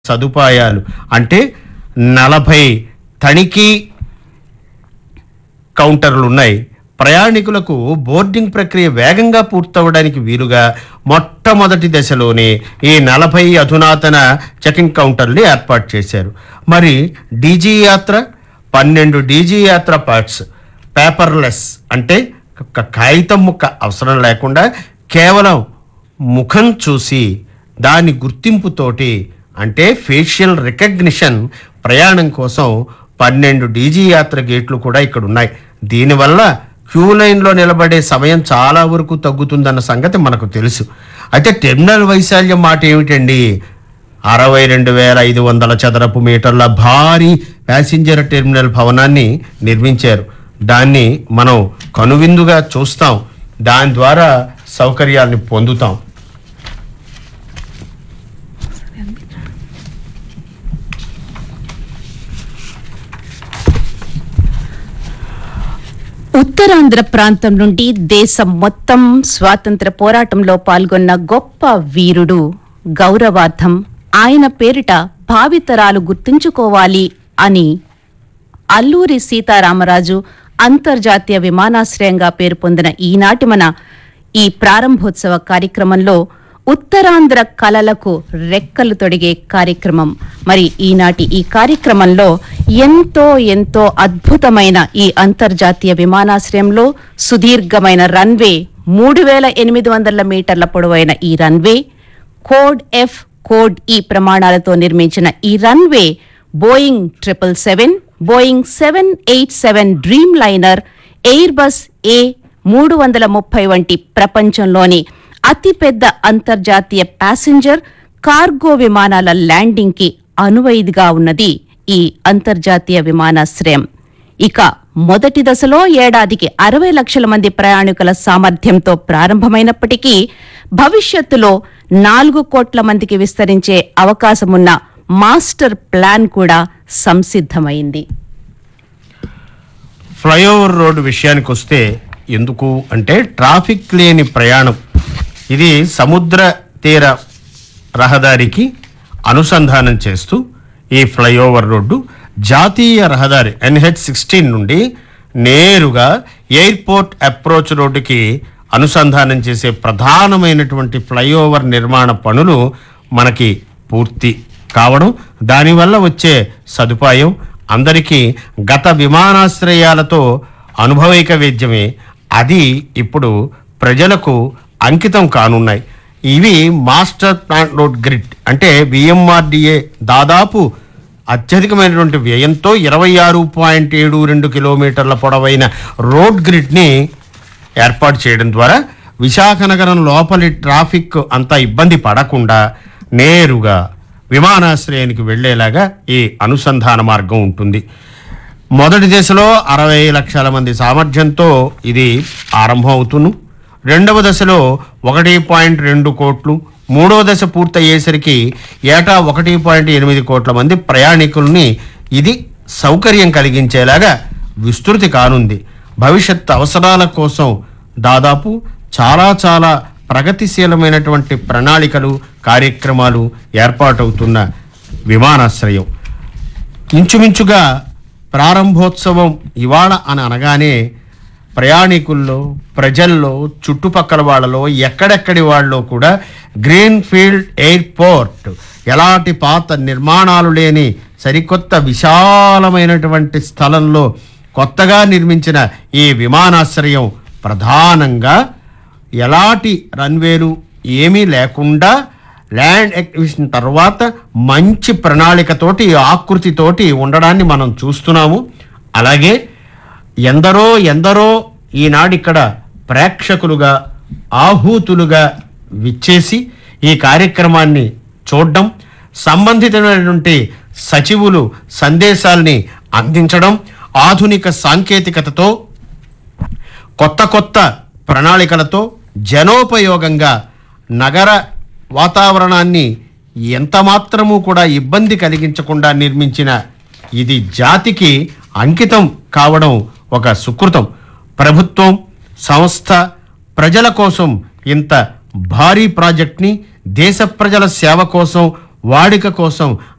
సదుపాయాలు అంటే నలభై తనిఖీ కౌంటర్లు ఉన్నాయి ప్రయాణికులకు బోర్డింగ్ ప్రక్రియ వేగంగా పూర్తవడానికి వీలుగా మొట్టమొదటి దశలోనే ఈ నలభై అధునాతన చెకింగ్ కౌంటర్లు ఏర్పాటు చేశారు మరి డీజీ యాత్ర పన్నెండు డీజీ యాత్ర పార్ట్స్ పేపర్లెస్ అంటే ఒక కాగితం ముక్క అవసరం లేకుండా కేవలం ముఖం చూసి దాని గుర్తింపుతోటి అంటే ఫేషియల్ రికగ్నిషన్ ప్రయాణం కోసం పన్నెండు డీజీ యాత్ర గేట్లు కూడా ఇక్కడ ఉన్నాయి దీనివల్ల క్యూ లైన్లో నిలబడే సమయం చాలా వరకు తగ్గుతుందన్న సంగతి మనకు తెలుసు అయితే టెర్మినల్ వైశాల్యం మాట ఏమిటండి అరవై రెండు వేల ఐదు వందల చదరపు మీటర్ల భారీ ప్యాసింజర్ టెర్మినల్ భవనాన్ని నిర్మించారు దాన్ని మనం కనువిందుగా చూస్తాం దాని ద్వారా సౌకర్యాల్ని పొందుతాం ఉత్తరాంధ్ర ప్రాంతం నుండి దేశం మొత్తం స్వాతంత్ర పోరాటంలో పాల్గొన్న గొప్ప వీరుడు గౌరవార్థం ఆయన పేరిట భావితరాలు గుర్తుంచుకోవాలి అని అల్లూరి సీతారామరాజు అంతర్జాతీయ విమానాశ్రయంగా పేరు పొందిన ఈనాటి మన ఈ ప్రారంభోత్సవ కార్యక్రమంలో ఉత్తరాంధ్ర కళలకు రెక్కలు తొడిగే కార్యక్రమం మరి ఈనాటి ఈ కార్యక్రమంలో ఎంతో ఎంతో అద్భుతమైన ఈ అంతర్జాతీయ విమానాశ్రయంలో సుదీర్ఘమైన రన్వే మూడు వేల ఎనిమిది వందల మీటర్ల పొడవైన ఈ రన్వే కోడ్ ఎఫ్ కోడ్ ఈ ప్రమాణాలతో నిర్మించిన ఈ runway Boeing triple seven Boeing seven eight seven Dreamliner Airbus A మూడు వందల ముప్పై వంటి ప్రపంచంలోని అతిపెద్ద అంతర్జాతీయ ప్యాసింజర్ కార్గో విమానాల ల్యాండింగ్ కి అనువైదిగా ఉన్నది ఈ అంతర్జాతీయ విమానాశ్రయం ఇక మొదటి దశలో ఏడాదికి అరవై లక్షల మంది ప్రయాణికుల సామర్థ్యంతో ప్రారంభమైనప్పటికీ భవిష్యత్తులో నాలుగు కోట్ల మందికి విస్తరించే అవకాశమున్న మాస్టర్ ప్లాన్ కూడా సంసిద్ధమైంది ఫ్లైఓవర్ రోడ్డు విషయానికి వస్తే ఎందుకు అంటే ట్రాఫిక్ లేని ప్రయాణం ఇది సముద్ర తీర రహదారికి అనుసంధానం చేస్తూ ఈ ఫ్లైఓవర్ రోడ్డు జాతీయ రహదారి ఎన్హెచ్ సిక్స్టీన్ నుండి నేరుగా ఎయిర్పోర్ట్ అప్రోచ్ రోడ్డుకి అనుసంధానం చేసే ప్రధానమైనటువంటి ఫ్లైఓవర్ నిర్మాణ పనులు మనకి పూర్తి కావడం దానివల్ల వచ్చే సదుపాయం అందరికీ గత విమానాశ్రయాలతో అనుభవైక వేద్యమే అది ఇప్పుడు ప్రజలకు అంకితం కానున్నాయి ఇవి మాస్టర్ ప్లాన్ రోడ్ గ్రిడ్ అంటే విఎంఆర్డిఏ దాదాపు అత్యధికమైనటువంటి వ్యయంతో ఇరవై ఆరు పాయింట్ ఏడు రెండు కిలోమీటర్ల పొడవైన రోడ్ గ్రిడ్ని ఏర్పాటు చేయడం ద్వారా విశాఖ నగరం లోపలి ట్రాఫిక్ అంత ఇబ్బంది పడకుండా నేరుగా విమానాశ్రయానికి వెళ్ళేలాగా ఈ అనుసంధాన మార్గం ఉంటుంది మొదటి దశలో అరవై లక్షల మంది సామర్థ్యంతో ఇది ఆరంభం అవుతును రెండవ దశలో ఒకటి పాయింట్ రెండు కోట్లు మూడో దశ పూర్తయ్యేసరికి ఏటా ఒకటి పాయింట్ ఎనిమిది కోట్ల మంది ప్రయాణికుల్ని ఇది సౌకర్యం కలిగించేలాగా విస్తృతి కానుంది భవిష్యత్ అవసరాల కోసం దాదాపు చాలా చాలా ప్రగతిశీలమైనటువంటి ప్రణాళికలు కార్యక్రమాలు ఏర్పాటవుతున్న విమానాశ్రయం ఇంచుమించుగా ప్రారంభోత్సవం ఇవాళ అని అనగానే ప్రయాణికుల్లో ప్రజల్లో చుట్టుపక్కల వాళ్ళలో ఎక్కడెక్కడి వాళ్ళలో కూడా గ్రీన్ ఫీల్డ్ ఎయిర్పోర్ట్ ఎలాంటి పాత నిర్మాణాలు లేని సరికొత్త విశాలమైనటువంటి స్థలంలో కొత్తగా నిర్మించిన ఈ విమానాశ్రయం ప్రధానంగా ఎలాంటి రన్వేలు ఏమీ లేకుండా ల్యాండ్ ఎక్విజిషన్ తర్వాత మంచి ప్రణాళికతోటి ఆకృతితోటి ఉండడాన్ని మనం చూస్తున్నాము అలాగే ఎందరో ఎందరో ఈనాడిక్కడ ప్రేక్షకులుగా ఆహూతులుగా విచ్చేసి ఈ కార్యక్రమాన్ని చూడడం సంబంధితమైనటువంటి సచివులు సందేశాల్ని అందించడం ఆధునిక సాంకేతికతతో కొత్త కొత్త ప్రణాళికలతో జనోపయోగంగా నగర వాతావరణాన్ని ఎంత మాత్రము కూడా ఇబ్బంది కలిగించకుండా నిర్మించిన ఇది జాతికి అంకితం కావడం ఒక సుకృతం ప్రభుత్వం సంస్థ ప్రజల కోసం ఇంత భారీ ప్రాజెక్ట్ని దేశ ప్రజల సేవ కోసం వాడిక కోసం